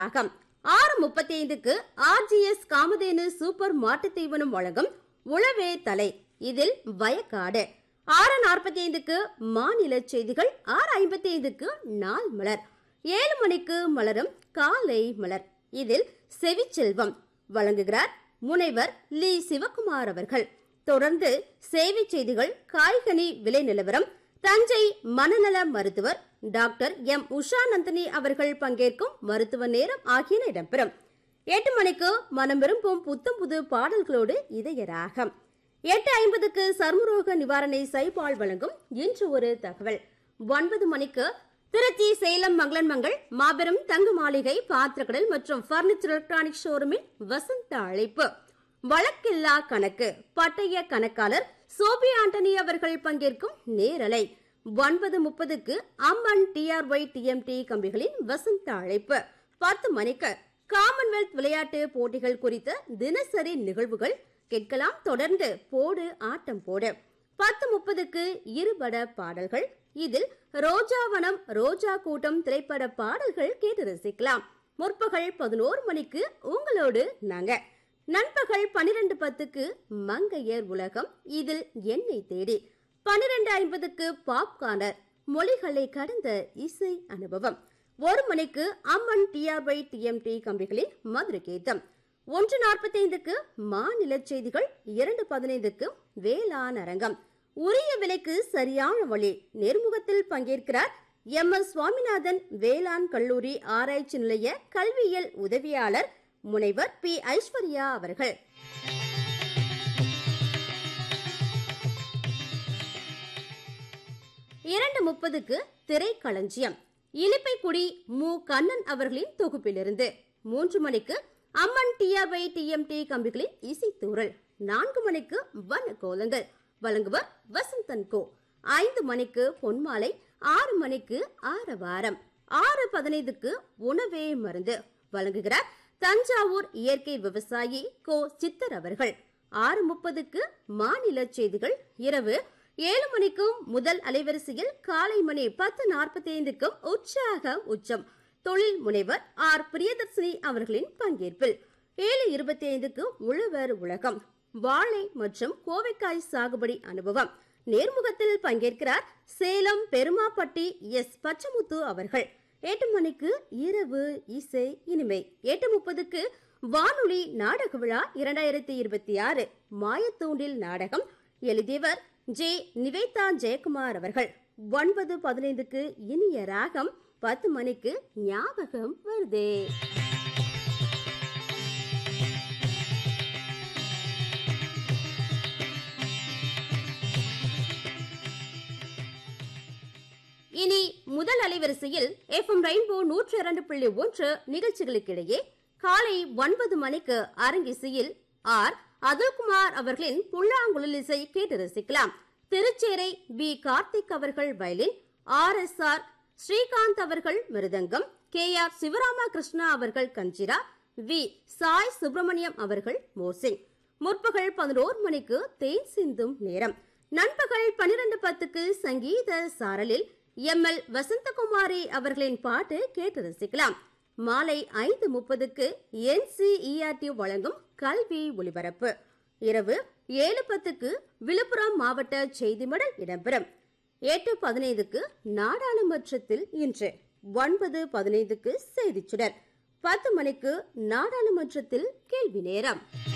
அகம் ஆறு முப்பத்தி ஐந்துக்கு ஆர்ஜிஎஸ் காமதேனு சூப்பர் மாட்டுத் தீவனம் வழங்கும் உளவே தலை இதில் வயக்காடு ஆறு நாற்பத்தி ஐந்துக்கு மாநில செய்திகள் ஆறு ஐம்பத்தி ஐந்துக்கு நாள் மலர் ஏழு மணிக்கு மலரும் காலை மலர் இதில் செவிச்செல்வம் வழங்குகிறார் முனைவர் லி சிவகுமார் அவர்கள் தொடர்ந்து சேவை செய்திகள் காய்கனி விலை நிலவரம் தஞ்சை மனநல மருத்துவர் டாக்டர் எம் உஷா நந்தினி அவர்கள் பங்கேற்கும் மருத்துவ நேரம் ஆகியன இடம்பெறும் எட்டு மணிக்கு மனம் விரும்பும் புத்தம் புது பாடல்களோடு இதய ராகம் எட்டு ஐம்பதுக்கு சர்மரோக நிவாரணை சைபால் வழங்கும் இன்று ஒரு தகவல் ஒன்பது மணிக்கு திருச்சி சேலம் மங்களன்மங்கள் மாபெரும் தங்க மாளிகை பாத்திரக்கடல் மற்றும் பர்னிச்சர் எலக்ட்ரானிக் ஷோரூமில் வசந்த அழைப்பு வழக்கில்லா கணக்கு பட்டய கணக்காளர் சோபி ஆண்டனி அவர்கள் பங்கேற்கும் நேரலை ஒன்பது முப்பதுக்கு அம்மன் டிஆர்ஒய் டிஎம்டி கம்பிகளின் வசந்த அழைப்பு பத்து மணிக்கு காமன்வெல்த் விளையாட்டு போட்டிகள் குறித்த தினசரி நிகழ்வுகள் கேட்கலாம் தொடர்ந்து போடு ஆட்டம் போடு பத்து முப்பதுக்கு இருபட பாடல்கள் இதில் ரோஜாவனம் ரோஜா கூட்டம் திரைப்பட பாடல்கள் கேட்டு ரசிக்கலாம் முற்பகல் பதினோரு மணிக்கு உங்களோடு நாங்க நண்பகல் பனிரெண்டு பத்துக்கு மங்கையர் உலகம் இதில் என்னை தேடி பனிரெண்டு ஐம்பதுக்கு பாப்கார்னர் மொழிகளை கடந்த இசை அனுபவம் ஒரு மணிக்கு அம்மன் டிஆர்ஒய் டிஎம்டி கம்பிகளின் மதுரை கீதம் ஒன்று நாற்பத்தைந்துக்கு மாநில செய்திகள் இரண்டு பதினைந்துக்கு வேளாண் அரங்கம் உரிய விலைக்கு சரியான வழி நேர்முகத்தில் பங்கேற்கிறார் எம் எஸ் சுவாமிநாதன் வேளாண் கல்லூரி ஆராய்ச்சி நிலைய கல்வியியல் உதவியாளர் முனைவர் பி ஐஸ்வர்யா அவர்கள் இரண்டு முப்பதுக்கு திரைக்களஞ்சியம் இலிப்பைக்குடி மு கண்ணன் அவர்களின் தொகுப்பிலிருந்து மூன்று மணிக்கு அம்மன் டிஆர்ஒய் டிஎம்டி கம்பிகளின் இசைத்தூரல் நான்கு மணிக்கு வன கோலங்கள் வழங்குவர் வசந்தன் கோ ஐந்து மணிக்கு பொன்மாலை ஆறு மணிக்கு ஆரவாரம் ஆறு பதினைந்துக்கு உணவே மருந்து வழங்குகிறார் தஞ்சாவூர் இயற்கை விவசாயி கோ சித்தர் அவர்கள் ஆறு முப்பதுக்கு மாநில செய்திகள் இரவு ஏழு மணிக்கும் முதல் அலைவரிசையில் காலை மணி பத்து நாற்பத்தி ஐந்துக்கும் உற்சாக உச்சம் தொழில் முனைவர் ஆர் பிரியதர்சினி அவர்களின் பங்கேற்பில் ஏழு இருபத்தி ஐந்துக்கு உழவர் உலகம் வாழை மற்றும் கோவைக்காய் சாகுபடி அனுபவம் நேர்முகத்தில் பங்கேற்கிறார் சேலம் பெருமாப்பட்டி எஸ் பச்சமுத்து அவர்கள் எட்டு மணிக்கு இரவு இசை இனிமை எட்டு முப்பதுக்கு வானொலி நாடக விழா இரண்டாயிரத்தி இருபத்தி ஆறு மாயத்தூண்டில் நாடகம் எழுதியவர் ஜே நிவேதா ஜெயக்குமார் அவர்கள் ஒன்பது பதினைந்துக்கு இனிய ராகம் பத்து மணிக்கு ஞாபகம் வருதே இனி முதல் அலைவரிசையில் எஃப்எம் ரெயின்போ நூற்றி இரண்டு புள்ளி ஒன்று நிகழ்ச்சிகளுக்கிடையே காலை ஒன்பது மணிக்கு அரங்கிசையில் ஆர் அதுல்குமார் அவர்களின் புல்லாங்குழல் இசை கேட்டு ரசிக்கலாம் திருச்சேரை பி கார்த்திக் அவர்கள் violin R S R Srikanth அவர்கள் மிருதங்கம் கே ஆர் சிவராம கிருஷ்ணா அவர்கள் கஞ்சிரா வி சாய் சுப்பிரமணியம் அவர்கள் மோர்சிங் முற்பகல் பதினோரு மணிக்கு தேன் சிந்தும் நேரம் நண்பகல் பனிரெண்டு பத்துக்கு சங்கீத சாரலில் எம் எல் வசந்தகுமாரி அவர்களின் பாட்டு கேட்டு ரசிக்கலாம் மாலை ஐந்து முப்பதுக்கு என்சிஇஆர்டி வழங்கும் கல்வி ஒலிபரப்பு இரவு ஏழு பத்துக்கு விழுப்புரம் மாவட்ட செய்தி மடல் இடம்பெறும் எட்டு பதினைந்துக்கு நாடாளுமன்றத்தில் இன்று ஒன்பது பதினைந்துக்கு செய்திச்சுடர் பத்து மணிக்கு நாடாளுமன்றத்தில் கேள்வி நேரம்